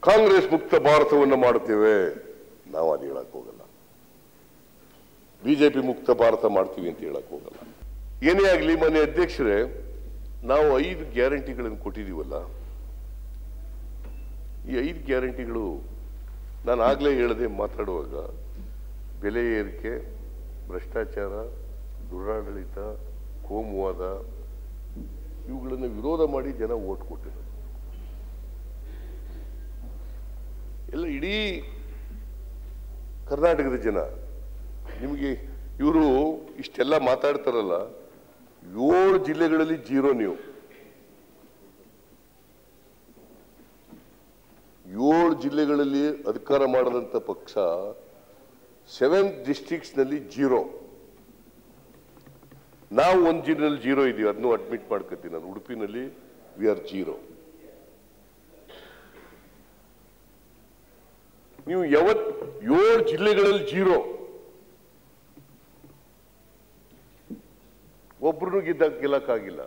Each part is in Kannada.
ಕಾಂಗ್ರೆಸ್ ಮುಕ್ತ ಭಾರತವನ್ನು ಮಾಡುತ್ತೇವೆ ನಾವು ಅದು ಹೇಳಕ್ ಹೋಗಲ್ಲ ಬಿಜೆಪಿ ಮುಕ್ತ ಭಾರತ ಮಾಡ್ತೀವಿ ಅಂತ ಹೇಳಕ್ ಹೋಗಲ್ಲ ಏನೇ ಆಗಲಿ ಮನೆ ಅಧ್ಯಕ್ಷರೇ ನಾವು ಐದು ಗ್ಯಾರಂಟಿಗಳನ್ನು ಕೊಟ್ಟಿದ್ದೀವಲ್ಲ ಈ ಐದು ಗ್ಯಾರಂಟಿಗಳು ನಾನು ಆಗ್ಲೇ ಹೇಳದೆ ಮಾತಾಡುವಾಗ ಬೆಲೆ ಏರಿಕೆ ಭ್ರಷ್ಟಾಚಾರ ದುರಾಡಳಿತ ಕೋಮುವಾದ ಇವುಗಳನ್ನು ವಿರೋಧ ಮಾಡಿ ಜನ ಓಟ್ ಕೊಟ್ಟಿದ್ದಾರೆ ಎಲ್ಲ ಇಡೀ ಕರ್ನಾಟಕದ ಜನ ನಿಮಗೆ ಇವರು ಇಷ್ಟೆಲ್ಲ ಮಾತಾಡ್ತಾರಲ್ಲ ಏಳು ಜಿಲ್ಲೆಗಳಲ್ಲಿ ಜೀರೋ ನೀವು ಏಳು ಜಿಲ್ಲೆಗಳಲ್ಲಿ ಅಧಿಕಾರ ಮಾಡದಂತ ಪಕ್ಷ ಸೆವೆನ್ ಡಿಸ್ಟ್ರಿಕ್ಟ್ಸ್ ನಲ್ಲಿ ಜೀರೋ ನಾವು ಒಂದು ಜಿಲ್ಲೆಯಲ್ಲಿ ಜೀರೋ ಇದೀವಿ ಅದನ್ನು ಅಡ್ಮಿಟ್ ಮಾಡ್ಕೊತೀನಿ ನಾನು ಉಡುಪಿನಲ್ಲಿ ವಿ ಆರ್ ಜೀರೋ ನೀವು ಯಾವತ್ ಏಳು ಜಿಲ್ಲೆಗಳಲ್ಲಿ ಜೀರೋ ಒಬ್ರು ಗೆದ್ದ ಗೆಲ್ಲಕ್ಕಾಗಿಲ್ಲ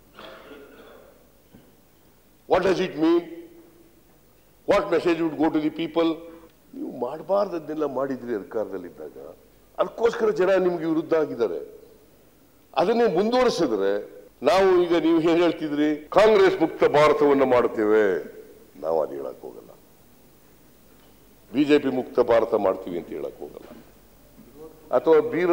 what does it mean what message would go to the people ನೀವು ಮಾಡಬಾರ್ದನ್ನೆಲ್ಲ ಮಾಡಿದ್ರಿ ಅಧಿಕಾರದಲ್ಲಿದ್ದಾಗ ಅದಕ್ಕೋಸ್ಕರ ಜನ ನಿಮ್ಗೆ ವಿರುದ್ಧ ಆಗಿದ್ದಾರೆ ಅದನ್ನೇ ಮುಂದುವರಿಸಿದ್ರೆ ನಾವು ಈಗ ನೀವು ಏನ್ ಹೇಳ್ತಿದ್ರಿ ಕಾಂಗ್ರೆಸ್ ಮುಕ್ತ ಭಾರತವನ್ನು ಮಾಡುತ್ತೇವೆ ನಾವು ಅದು ಹೇಳಕ್ ಹೋಗಲ್ಲ ಬಿಜೆಪಿ ಮುಕ್ತ ಭಾರತ ಮಾಡ್ತೀವಿ ಅಂತ ಹೇಳಕ್ ಹೋಗಲ್ಲ ಅಥವಾ ಬೀರ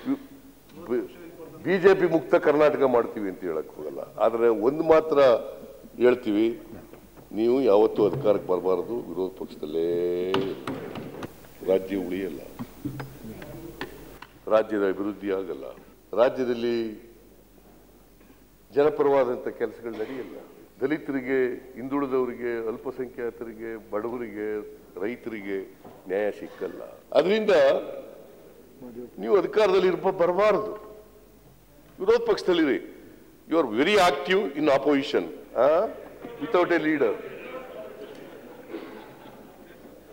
ಬಿಜೆಪಿ ಮುಕ್ತ ಕರ್ನಾಟಕ ಮಾಡ್ತೀವಿ ಅಂತ ಹೇಳಕ್ ಹೋಗಲ್ಲ ಆದ್ರೆ ಒಂದು ಮಾತ್ರ ಹೇಳ್ತೀವಿ ನೀವು ಯಾವತ್ತೂ ಅಧಿಕಾರಕ್ಕೆ ಬರಬಾರದು ವಿರೋಧ ಪಕ್ಷದಲ್ಲೇ ರಾಜ್ಯ ಉಳಿಯಲ್ಲ ರಾಜ್ಯದ ಅಭಿವೃದ್ಧಿ ಆಗಲ್ಲ ರಾಜ್ಯದಲ್ಲಿ ಜನಪರವಾದಂಥ ಕೆಲಸಗಳು ನಡೆಯಲ್ಲ ದಲಿತರಿಗೆ ಹಿಂದುಳಿದವರಿಗೆ ಅಲ್ಪಸಂಖ್ಯಾತರಿಗೆ ಬಡವರಿಗೆ ರೈತರಿಗೆ ನ್ಯಾಯ ಸಿಕ್ಕಲ್ಲ ಅದರಿಂದ ನೀವು ಅಧಿಕಾರದಲ್ಲಿ ಇರ್ಬ ಬರಬಾರದು ವಿರೋಧ ಪಕ್ಷದಲ್ಲಿರಿ you are very active in opposition without a leader